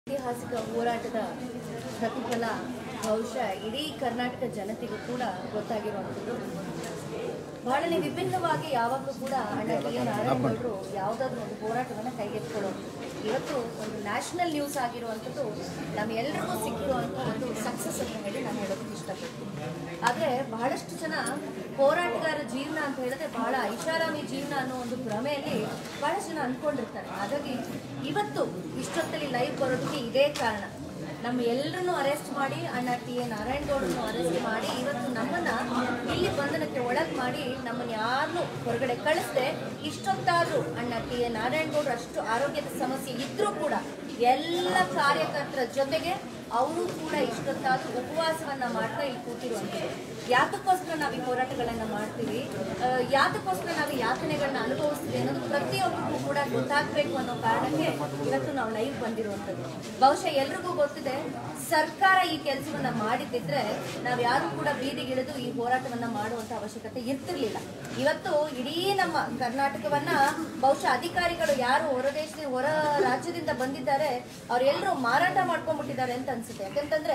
ಐತಿಹಾಸಿಕ ಹೋರಾಟದ ಪ್ರತಿಫಲ ಬಹುಶಃ ಇಡೀ ಕರ್ನಾಟಕ ಜನತೆಗೂ ಕೂಡ ಗೊತ್ತಾಗಿರುವಂಥದ್ದು ಬಹಳನೇ ವಿಭಿನ್ನವಾಗಿ ಯಾವಾಗಲೂ ಕೂಡ ಅಣ್ಣ ಟಿ ಎನ್ ನಾರಾಯಣಗೌಡರು ಯಾವುದಾದ್ರೂ ಒಂದು ಹೋರಾಟವನ್ನು ಕೈಗೆತ್ತಿಕೊಳ್ಳೋದು ಇವತ್ತು ಒಂದು ನ್ಯಾಷನಲ್ ನ್ಯೂಸ್ ಆಗಿರುವಂಥದ್ದು ನಮ್ಮೆಲ್ಲರಿಗೂ ಸಿಕ್ಕಿರುವಂಥ ಒಂದು ಸಕ್ಸಸ್ ಅಂತ ಹೇಳಿ ನಾನು ಹೇಳೋದಕ್ಕೆ ಇಷ್ಟಪಡ್ತೀನಿ ಆದರೆ ಬಹಳಷ್ಟು ಜನ ಹೋರಾಟಗಾರ ಜೀವನ ಅಂತ ಹೇಳಿದ್ರೆ ಬಹಳ ಐಷಾರಾಮಿ ಜೀವನ ಅನ್ನೋ ಒಂದು ಭ್ರಮೆಯಲ್ಲಿ ಬಹಳಷ್ಟು ಜನ ಅಂದ್ಕೊಂಡಿರ್ತಾರೆ ಹಾಗಾಗಿ ಇವತ್ತು ಇಷ್ಟೊತ್ತಲ್ಲಿ ಲೈವ್ ಬರೋದಕ್ಕೆ ಇದೇ ಕಾರಣ ನಮ್ಮ ಎಲ್ಲರನ್ನೂ ಅರೆಸ್ಟ್ ಮಾಡಿ ಅಣ್ಣ ಟಿ ಎ ನಾರಾಯಣಗೌಡರನ್ನು ಅರೆಸ್ಟ್ ಮಾಡಿ ಇವತ್ತು ನಮ್ಮನ್ನ ಇಲ್ಲಿ ಬಂಧನಕ್ಕೆ ಒಳಗ್ ಮಾಡಿ ನಮ್ಮನ್ನ ಯಾರನ್ನೂ ಹೊರಗಡೆ ಕಳಿಸ್ದೆ ಇಷ್ಟೊತ್ತಾದ್ರೂ ಅಣ್ಣ ಟಿ ಎ ನಾರಾಯಣಗೌಡರು ಅಷ್ಟು ಆರೋಗ್ಯದ ಸಮಸ್ಯೆ ಇದ್ರೂ ಕೂಡ ಎಲ್ಲ ಕಾರ್ಯಕರ್ತರ ಜೊತೆಗೆ ಅವರು ಕೂಡ ಇಷ್ಟೊತ್ತಾದ್ರೂ ಉಪವಾಸವನ್ನ ಮಾಡ್ತಾ ಇಲ್ಲಿ ಕೂತಿರುವಂಥದ್ದು ಯಾತಕ್ಕೋಸ್ಕರ ನಾವು ಈ ಹೋರಾಟಗಳನ್ನ ಮಾಡ್ತೀವಿ ಆ, ಯಾತಕ್ಕೋಸ್ಕರ ನಾವು ಈ ಯಾತನೆಗಳನ್ನ ಅನುಭವಿಸ್ತೀವಿ ಅನ್ನೋದು ಪ್ರತಿಯೊಬ್ಬರಿಗೂ ಕೂಡ ಗೊತ್ತಾಗಬೇಕು ಅನ್ನೋ ಕಾರಣಕ್ಕೆ ಇವತ್ತು ನಾವು ಲೈವ್ ಬಂದಿರುವಂಥದ್ದು ಬಹುಶಃ ಎಲ್ರಿಗೂ ಗೊತ್ತಿದೆ ಸರ್ಕಾರ ಈ ಕೆಲಸವನ್ನ ಮಾಡಿದ್ದಿದ್ರೆ ನಾವು ಯಾರು ಕೂಡ ಬೀದಿಗಿಳಿದು ಈ ಹೋರಾಟವನ್ನ ಮಾಡುವಂತ ಅವಶ್ಯಕತೆ ಇರ್ತಿರ್ಲಿಲ್ಲ ಇವತ್ತು ಇಡೀ ನಮ್ಮ ಕರ್ನಾಟಕವನ್ನ ಬಹುಶಃ ಅಧಿಕಾರಿಗಳು ಯಾರು ಹೊರ ದೇಶದ ಹೊರ ರಾಜ್ಯದಿಂದ ಬಂದಿದ್ದಾರೆ ಅವರೆಲ್ಲರೂ ಮಾರಾಟ ಮಾಡ್ಕೊಂಡ್ಬಿಟ್ಟಿದ್ದಾರೆ ಅಂತ ಅನ್ಸುತ್ತೆ ಯಾಕಂತಂದ್ರೆ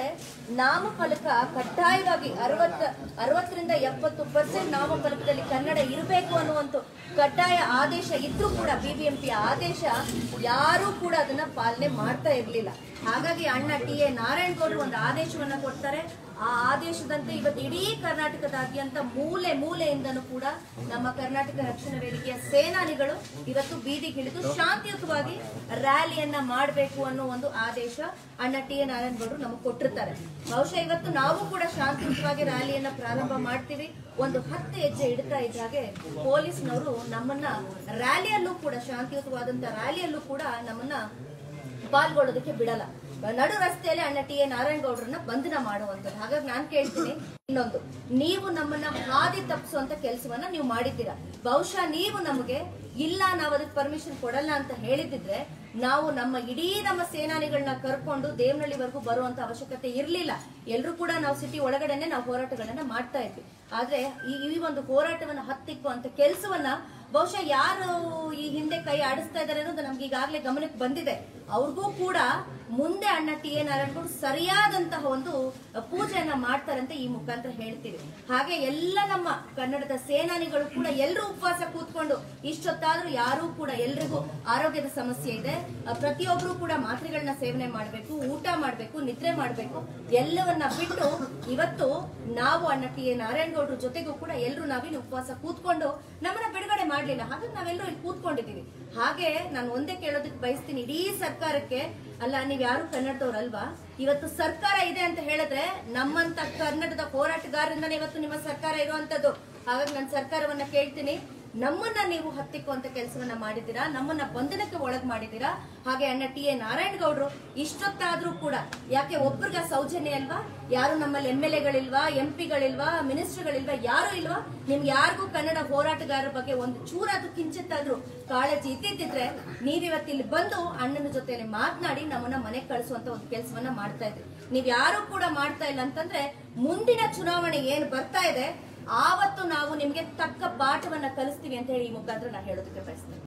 ನಾಮಫಲಕ ಕಡ್ಡಾಯವಾಗಿ ಅರವತ್ತ ಅರವತ್ತರಿಂದ ಎಪ್ಪತ್ತು ಪರ್ಸೆಂಟ್ ನಾಮಫಲಕದಲ್ಲಿ ಕನ್ನಡ ಇರಬೇಕು ಅನ್ನುವಂಥ ಕಡ್ಡಾಯ ಆದೇಶ ಇದ್ರೂ ಕೂಡ ಬಿಬಿಎಂಪಿ ಆದೇಶ ಯಾರೂ ಕೂಡ ಅದನ್ನ ಪಾಲನೆ ಮಾಡ್ತಾ ಇರಲಿಲ್ಲ ಹಾಗಾಗಿ ಅಣ್ಣ ಟಿ ಎ ನಾರಾಯಣಗೌಡರು ಒಂದು ಆದೇಶವನ್ನ ಕೊಡ್ತಾರೆ ಆ ಆದೇಶದಂತೆ ಇವತ್ತು ಇಡೀ ಕರ್ನಾಟಕದಾದ್ಯಂತ ಮೂಲೆ ಮೂಲೆಯಿಂದನೂ ಕೂಡ ನಮ್ಮ ಕರ್ನಾಟಕ ರಕ್ಷಣಾ ವೇದಿಕೆಯ ಸೇನಾನಿಗಳು ಇವತ್ತು ಬೀದಿಗಿಳಿದು ಶಾಂತಿಯುತವಾಗಿ ರ್ಯಾಲಿಯನ್ನ ಮಾಡಬೇಕು ಅನ್ನೋ ಒಂದು ಆದೇಶ ಅಣ್ಣ ಟಿ ಎ ನಾರಾಯಣಗೌಡರು ನಮಗೆ ಕೊಟ್ಟಿರ್ತಾರೆ ಬಹುಶಃ ಇವತ್ತು ನಾವು ಕೂಡ ಶಾಂತಿಯುತವಾಗಿ ರ್ಯಾಲಿಯನ್ನ ಪ್ರಾರಂಭ ಮಾಡ್ತೀವಿ ಒಂದು ಹತ್ತು ಹೆಜ್ಜೆ ಇಡ್ತಾ ಇದ್ದ ಹಾಗೆ ಪೊಲೀಸ್ನವರು ನಮ್ಮನ್ನ ರ್ಯಾಲಿಯಲ್ಲೂ ಕೂಡ ಶಾಂತಿಯುತವಾದಂತ ರ್ಯಾಲಿಯಲ್ಲೂ ಕೂಡ ನಮ್ಮನ್ನ ಪಾಲ್ಗೊಳ್ಳೋದಕ್ಕೆ ಬಿಡಲ್ಲ ನಡು ರಸ್ತೆಯಲ್ಲಿ ಅಣ್ಣ ಟಿ ಎ ನಾರಾಯಣಗೌಡರನ್ನ ಬಂಧನ ಮಾಡುವಂಥದ್ದು ಹಾಗಾಗಿ ನಾನು ಕೇಳ್ತೀನಿ ಇನ್ನೊಂದು ನೀವು ನಮ್ಮನ್ನ ಹಾದಿ ತಪ್ಪಿಸುವಂತ ಕೆಲಸವನ್ನ ನೀವು ಮಾಡಿದ್ದೀರಾ ಬಹುಶಃ ನೀವು ನಮಗೆ ಇಲ್ಲ ನಾವು ಅದಕ್ಕೆ ಪರ್ಮಿಷನ್ ಕೊಡಲ್ಲ ಅಂತ ಹೇಳಿದಿದ್ರೆ ನಾವು ನಮ್ಮ ಇಡೀ ನಮ್ಮ ಸೇನಾನಿಗಳನ್ನ ಕರ್ಕೊಂಡು ದೇವನಹಳ್ಳಿವರೆಗೂ ಬರುವಂತ ಅವಶ್ಯಕತೆ ಇರಲಿಲ್ಲ ಎಲ್ಲರೂ ಕೂಡ ನಾವು ಸಿಟಿ ಒಳಗಡೆನೆ ನಾವು ಹೋರಾಟಗಳನ್ನ ಮಾಡ್ತಾ ಇದ್ವಿ ಆದ್ರೆ ಈ ಈ ಒಂದು ಹೋರಾಟವನ್ನ ಹತ್ತಿಕ್ಕುವಂತ ಕೆಲಸವನ್ನ ಬಹುಶಃ ಯಾರು ಈ ಹಿಂದೆ ಕೈ ಆಡಿಸ್ತಾ ಇದ್ದಾರೆ ಅನ್ನೋದು ನಮ್ಗೆ ಈಗಾಗಲೇ ಗಮನಕ್ಕೆ ಬಂದಿದೆ ಅವ್ರಿಗೂ ಕೂಡ ಮುಂದೆ ಅಣ್ಣ ಟಿ ಎ ನಾರಾಯಣಗೌಡ ಸರಿಯಾದಂತಹ ಒಂದು ಪೂಜೆಯನ್ನ ಮಾಡ್ತಾರಂತ ಈ ಮುಖಾಂತರ ಹೇಳ್ತೀವಿ ಹಾಗೆ ಎಲ್ಲ ನಮ್ಮ ಕನ್ನಡದ ಸೇನಾನಿಗಳು ಕೂಡ ಎಲ್ಲರೂ ಉಪವಾಸ ಕೂತ್ಕೊಂಡು ಇಷ್ಟೊತ್ತಾದ್ರೂ ಯಾರೂ ಕೂಡ ಎಲ್ರಿಗೂ ಆರೋಗ್ಯದ ಸಮಸ್ಯೆ ಇದೆ ಅ, ಪ್ರತಿಯೊಬ್ರು ಕೂಡ ಮಾತ್ರೆಗಳನ್ನ ಸೇವನೆ ಮಾಡಬೇಕು ಊಟ ಮಾಡಬೇಕು ನಿದ್ರೆ ಮಾಡಬೇಕು ಎಲ್ಲವನ್ನ ಬಿಟ್ಟು ಇವತ್ತು ನಾವು ಅಣ್ಣ ಟಿ ಎ ನಾರಾಯಣಗೌಡ್ರ ಜೊತೆಗೂ ಕೂಡ ಎಲ್ಲರೂ ನಾವಿಲ್ಲಿ ಉಪವಾಸ ಕೂತ್ಕೊಂಡು ನಮ್ಮನ್ನ ಬಿಡುಗಡೆ ಮಾಡ್ಲಿಲ್ಲ ಹಾಗಾಗಿ ನಾವೆಲ್ಲರೂ ಇಲ್ಲಿ ಕೂತ್ಕೊಂಡಿದ್ದೀವಿ ಹಾಗೆ ನಾನು ಒಂದೇ ಕೇಳೋದಕ್ಕೆ ಬಯಸ್ತೀನಿ ಇಡೀ ಸರ್ಕಾರಕ್ಕೆ ಅಲ್ಲ ನೀವ್ ಯಾರು ಕನ್ನಡದವ್ರಲ್ವಾ ಇವತ್ತು ಸರ್ಕಾರ ಇದೆ ಅಂತ ಹೇಳಿದ್ರೆ ನಮ್ಮಂತ ಕನ್ನಡದ ಹೋರಾಟಗಾರರಿಂದನೇ ಇವತ್ತು ನಿಮ್ಮ ಸರ್ಕಾರ ಇರುವಂತದ್ದು ಹಾಗಾಗಿ ನಾನು ಸರ್ಕಾರವನ್ನ ಕೇಳ್ತೀನಿ ನಮ್ಮನ್ನ ನೀವು ಹತ್ತಿಕ್ಕುವಂತ ಕೆಲಸವನ್ನ ಮಾಡಿದ್ದೀರಾ ನಮ್ಮನ್ನ ಬಂಧನಕ್ಕೆ ಒಳಗ್ ಮಾಡಿದ್ದೀರಾ ಹಾಗೆ ಅಣ್ಣ ಟಿ ಎ ನಾರಾಯಣಗೌಡರು ಇಷ್ಟೊತ್ತಾದ್ರೂ ಕೂಡ ಯಾಕೆ ಒಬ್ರಿಗ ಸೌಜನ್ಯ ಅಲ್ವಾ ಯಾರು ನಮ್ಮಲ್ಲಿ ಎಂ ಎಲ್ ಎಗಳಿಲ್ವಾ ಎಂ ಪಿಗಳಿಲ್ವಾ ಮಿನಿಸ್ಟರ್ಗಳಿಲ್ವಾ ಯಾರು ಇಲ್ವಾ ನಿಮ್ಗೆ ಯಾರಿಗೂ ಕನ್ನಡ ಹೋರಾಟಗಾರರ ಬಗ್ಗೆ ಒಂದು ಚೂರಾದ್ರೂ ಕಿಂಚಿತ್ತಾದ್ರೂ ಕಾಳಜಿ ಇದ್ದಿದ್ರೆ ನೀವಿವತ್ತು ಇಲ್ಲಿ ಬಂದು ಅಣ್ಣನ ಜೊತೆಲಿ ಮಾತನಾಡಿ ನಮ್ಮನ್ನ ಮನೆಗೆ ಕಳಿಸುವಂತ ಒಂದು ಕೆಲಸವನ್ನ ಮಾಡ್ತಾ ಇದ್ರಿ ನೀವ್ ಯಾರು ಕೂಡ ಮಾಡ್ತಾ ಇಲ್ಲ ಅಂತಂದ್ರೆ ಮುಂದಿನ ಚುನಾವಣೆ ಏನು ಬರ್ತಾ ಇದೆ ಆವತ್ತು ನಾವು ನಿಮ್ಗೆ ತಕ್ಕ ಪಾಠವನ್ನ ಕಲಿಸ್ತೀವಿ ಅಂತ ಹೇಳಿ ಈ ಮುಖಾಂತರ ನಾನು ಹೇಳೋದಕ್ಕೆ ಬಯಸ್ತೇನೆ